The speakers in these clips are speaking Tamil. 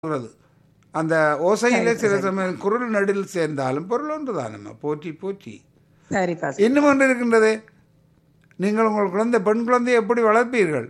வருகிறது அந்த ஓசையிலே சில சமயம் குரல் நடில் சேர்ந்தாலும் பொருள் ஒன்று தானம்மா போற்றி போற்றி சரிப்பா இன்னும் ஒன்று இருக்கின்றதே நீங்கள் உங்கள் குழந்தை பெண் குழந்தையை எப்படி வளர்ப்பீர்கள்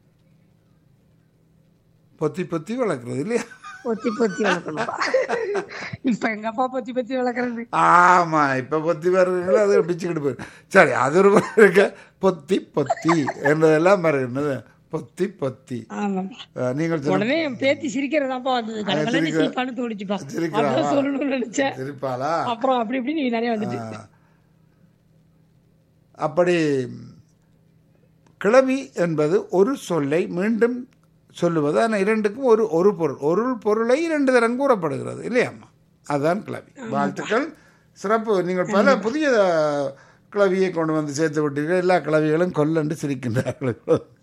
பொத்தி பொத்தி வளர்க்குறது இல்லையா பொத்தி பொத்தி வளர்க்கணும்ப்பா இப்ப எங்க அப்பா பொத்தி பொத்தி வளர்க்கறது ஆமா இப்ப பொத்தி வருவீங்களோ அது பிச்சுக்கிட்டு போயிடும் சரி அது ஒரு பக்கம் இருக்க பொத்தி பொத்தி என்றதெல்லாம் வருகின்றது பொத்தி பொத்தி ஆமாப்பா அஹ், நீங்கள் சொன்ன- உடனே என் பேத்தி சிரிக்கிறதாப்பா வந்தது கடகடன்னு சிரிக்கிற- சிரிப்பான்னு தோணுச்சுப்பா சிரிக்கிறாளா? அதான் சொல்லணும்னு நினைச்சேன் சிரிப்பாளா அப்புறம் அப்படி இப்படி நீ நிறைய வந்துட்டு ஆ. அப்படி கிளவி என்பது ஒரு சொல்லை மீண்டும் சொல்லுவது ஆனால் இரண்டுக்கும் ஒரு ஒரு பொருள் ஒரு பொருளை இரண்டு தரம் கூறப்படுகிறது இல்லையாம்மா அதுதான் கிளவி வாழ்த்துக்கள் சிறப்பு நீங்கள் பல புதிய கிளவியை கொண்டு வந்து சேர்த்து விட்டீர்கள் எல்லா கிளவிகளும் கொல்லண்டு சிரிக்கின்றார்கள்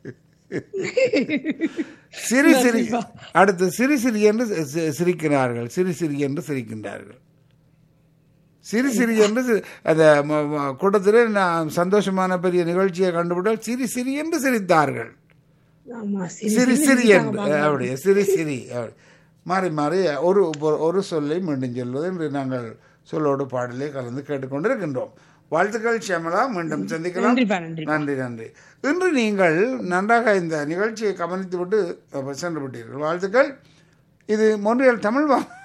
சிரி சிரி அடுத்து சிரி சிரி என்று சி- சிரிக்கிறார்கள் சிரி சிரி என்று சிரிக்கின்றார்கள் சிரி சிரி என்று சி- அந்த ம- ம- கூட்டத்திலே நான் சந்தோஷமான பெரிய நிகழ்ச்சியை கண்டுபிட்டால் சிரி சிரி என்று சிரித்தார்கள் ஆமா சிரி சிரி என்று அப்படி சிரி சிரி அப்படி மாறி மாறி ஒரு பொ- ஒரு சொல்லை மீண்டும் சொல்வது என்று நாங்கள் சொல்லோடு பாடலே கலந்து கேட்டுக்கொண்டிருக்கின்றோம் வாழ்த்துக்கள் ஷியாமலா மீண்டும் சந்திக்கலாம் நன்றிப்பா நன்றி நன்றி நன்றி இன்று நீங்கள் நன்றாக இந்த நிகழ்ச்சியை கவனித்து விட்டு அப்ப சென்று விட்டீர்கள் வாழ்த்துக்கள் இது மொன்றியல் தமிழ் வா